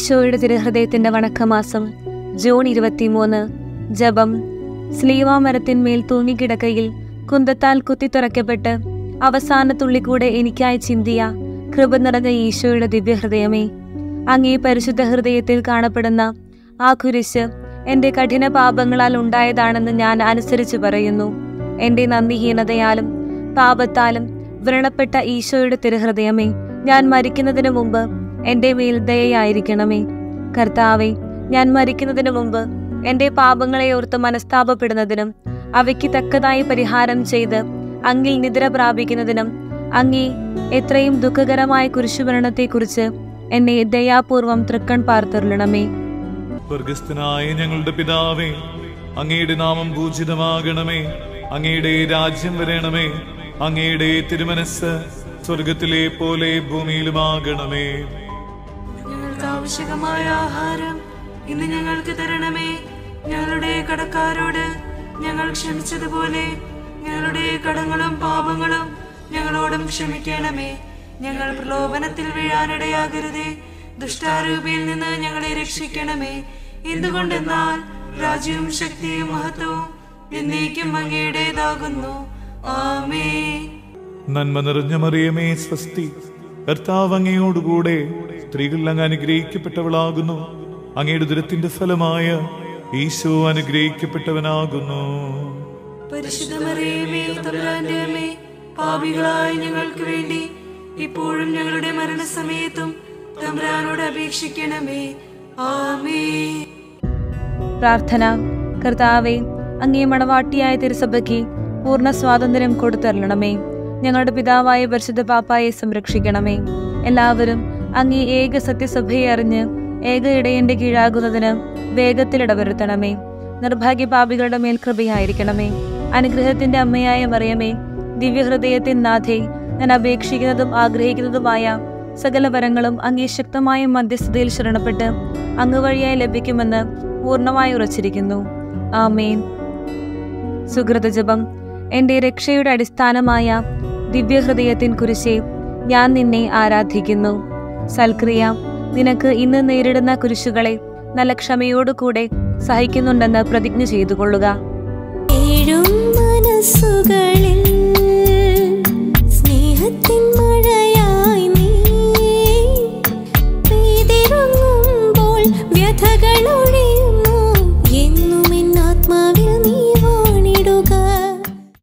ഈശോയുടെ തിരുഹൃദയത്തിന്റെ വണക്കമാസം ജൂൺ ഇരുപത്തിമൂന്ന് ജപം സ്ലീവാ മരത്തിന്മേൽ തൂങ്ങിക്കിടക്കയിൽ കുന്തത്താൽ കുത്തിത്തുറക്കപ്പെട്ട് അവസാന തുള്ളിക്കൂടെ എനിക്കായി ചിന്തിയ കൃപ നിറഞ്ഞ ഈശോയുടെ ദിവ്യഹൃദയമേ അങ്ങേ പരിശുദ്ധ ഹൃദയത്തിൽ കാണപ്പെടുന്ന ആ കുരിശ് എന്റെ കഠിന പാപങ്ങളാൽ ഉണ്ടായതാണെന്ന് ഞാൻ അനുസരിച്ചു പറയുന്നു എന്റെ നന്ദിഹീനതയാലും പാപത്താലും വ്രണപ്പെട്ട ഈശോയുടെ തിരുഹൃദയമേ ഞാൻ മരിക്കുന്നതിന് മുമ്പ് എന്റെ മേൽ ദയയായിരിക്കണമേ കർത്താവെ ഞാൻ മരിക്കുന്നതിന് മുമ്പ് എന്റെ പാപങ്ങളെ ഓർത്ത് മനസ്താപപ്പെടുന്നതിനും അവയ്ക്ക് തക്കതായി പരിഹാരം ചെയ്ത് അങ്ങിൽ നിദ്ര പ്രാപിക്കുന്നതിനും അങ്ങേ എത്രയും ദുഃഖകരമായ കുരിശുമരണത്തെക്കുറിച്ച് എന്നെ ദയാപൂർവം തൃക്കൺ പാർത്തരുളണമേ സ്വർഗസ്ഥനായ ഞങ്ങളുടെ പിതാവേ അങ്ങയുടെ നാമം പൂജിതമാകണമേ അങ്ങയുടെ രാജ്യം വരണമേ അങ്ങയുടെ തിരുമനസ് സ്വർഗത്തിലെ പോലെ ഭൂമിയിലുമാകണമേ ഞങ്ങൾക്ക് ആവശ്യമായ ആഹാരം ഇന്ന് ഞങ്ങൾക്ക് തരണമേ ഞങ്ങളുടെ കടക്കാരോട് ഞങ്ങൾ ക്ഷമിച്ചതുപോലെ ഞങ്ങളുടെ കടങ്ങളും പാപങ്ങളും ഞങ്ങളോടും ക്ഷമിക്കണമേ ഞങ്ങൾ പ്രലോഭനത്തിൽ വീഴാനിടയാകരുതേ ദുഷ്ടാരൂപിയിൽ നിന്ന് ഞങ്ങളെ രക്ഷിക്കണമേ എന്തുകൊണ്ടെന്നാൽ രാജ്യവും ശക്തിയും മഹത്വവും എന്നേക്കും അങ്ങയുടേതാകുന്നു ആമേ നന്മ നിറഞ്ഞ മറിയമേ സ്വസ്തി കർത്താവ് അങ്ങയോടുകൂടെ സ്ത്രീകൾ അങ്ങ് അനുഗ്രഹിക്കപ്പെട്ടവളാകുന്നു അങ്ങയുടെ ദുരത്തിന്റെ ഫലമായ ഈശോ അനുഗ്രഹിക്കപ്പെട്ടവനാകുന്നു പരിശുദ്ധമറിയമേ തമ്പുരാന്റെ അമ്മേ പാപികളായ ഞങ്ങൾക്ക് വേണ്ടി ഇപ്പോഴും ഞങ്ങളുടെ മരണസമയത്തും തമ്പുരാനോട് അപേക്ഷിക്കണമേ ആമേ പ്രാർത്ഥന കർത്താവെ അങ്ങേ മണവാട്ടിയായ തിരുസഭയ്ക്ക് പൂർണ്ണ സ്വാതന്ത്ര്യം കൊടുത്തരളണമേ ഞങ്ങളുടെ പിതാവായ പരിശുദ്ധ പാപ്പായെ സംരക്ഷിക്കണമേ എല്ലാവരും അങ്ങേ ഏക സത്യസഭയെ അറിഞ്ഞ് ഏക ഇടയന്റെ കീഴാകുന്നതിന് വേഗത്തിൽ ഇടവരുത്തണമേ നിർഭാഗ്യ പാപികളുടെ മേൽ കൃപയായിരിക്കണമേ അനുഗ്രഹത്തിന്റെ അമ്മയായ മറിയമേ ദിവ്യഹൃദയത്തിൻ നാഥേ ഞാൻ അപേക്ഷിക്കുന്നതും ആഗ്രഹിക്കുന്നതുമായ സകല വരങ്ങളും അങ്ങേ ശക്തമായ മധ്യസ്ഥതയിൽ ശരണപ്പെട്ട് അങ്ങ് വഴിയായി ലഭിക്കുമെന്ന് പൂർണ്ണമായി ഉറച്ചിരിക്കുന്നു ആമേൻ സുഹൃത ജപം എന്റെ രക്ഷയുടെ അടിസ്ഥാനമായ ദിവ്യഹൃദയത്തിൻ കുരിശെ ഞാൻ നിന്നെ ആരാധിക്കുന്നു സൽക്രിയ നിനക്ക് ഇന്ന് നേരിടുന്ന കുരിശുകളെ നല്ല ക്ഷമയോടുകൂടെ സഹിക്കുന്നുണ്ടെന്ന് പ്രതിജ്ഞ ചെയ്തുകൊള്ളുക ഏഴും മനസ്സുകളിൽ